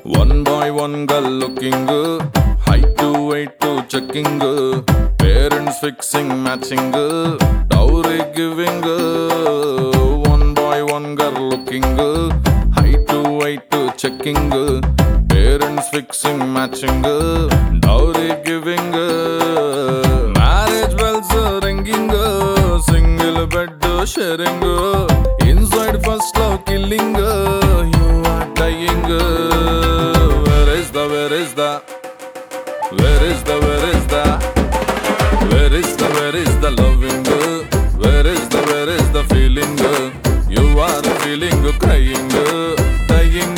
One boy, one girl looking height to weight to checking parents fixing matching dowry giving one boy, one girl looking height to weight to checking parents fixing matching dowry giving marriage bells ringing single bed sharing inside first love killing you are dying where is the where is the where is the where is the where is the where is the loving where is the where is the feeling you are feeling crying dying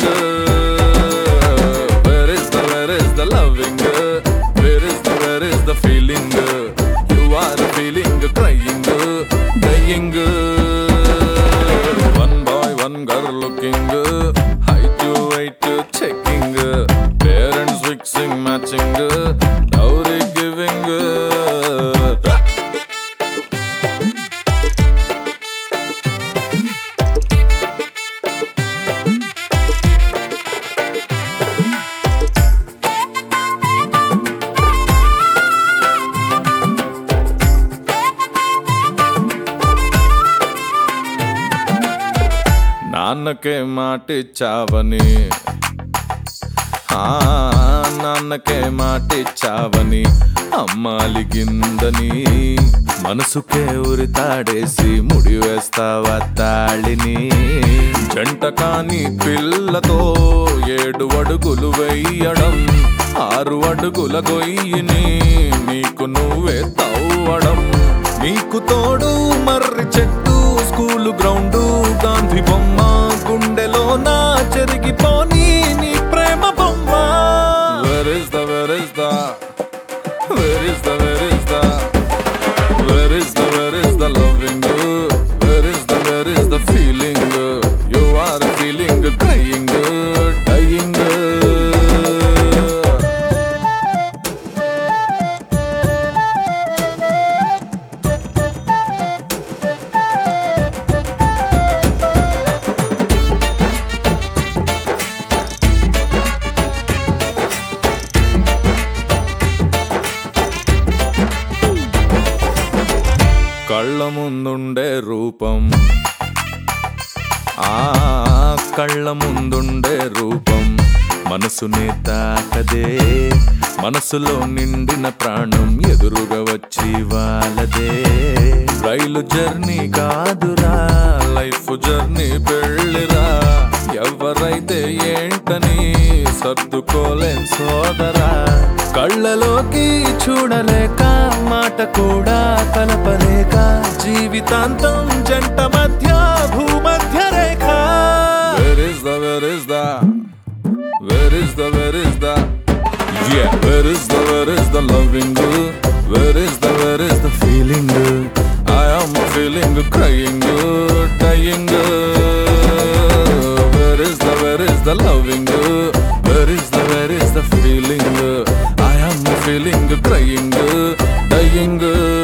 where is the where is the loving where is the where is the feeling you are feeling crying dying one boy one girl looking height to weight checking parents fixing matching dowry giving నాన్నకే మాటిచ్చావని ఆ, నాన్నకే మాటిచ్చావని అమ్మాలిగిందని మనసుకే ఉరితాడేసి ముడి వేస్తావా తాళిని జంట కాని పిల్లతో ఏడు అడుగులు వెయ్యడం ఆరు అడుగుల గొయ్యిని నీకు నువ్వే తవ్వడం నీకు తోడు మర్రి చెట్టు స్కూలు గ్రౌండు గాంధీ బొమ్మ గుండెలో నా చెరిగిపోని నీ ప్రేమ బొమ్మ Where is the where is the where is the where is the where is the where is the loving where is the where is the feeling you are feeling crying dying కళ్ళ ముందుండే రూపం ఆ కళ్ళ ముందుండే రూపం మనసునే తాకదే మనసులో నిండిన ప్రాణం ఎదురుగా వచ్చి వాళ్ళదే రైలు జర్నీ కాదురా లైఫ్ జర్నీ పెళ్ళిరా ఎవరైతే ఏంటని సర్దుకోలేం సోదరా కళ్ళలోకి చూడలేక మాట కూడా కలపలేక జీవితాంతం జంట మధ్య భూమధ్య రేఖ Where is the where is the where is the where is the yeah where is the where is the loving where is the where is the feeling I am feeling crying dying where is the where is the loving where is the where is the feeling I am feeling crying dying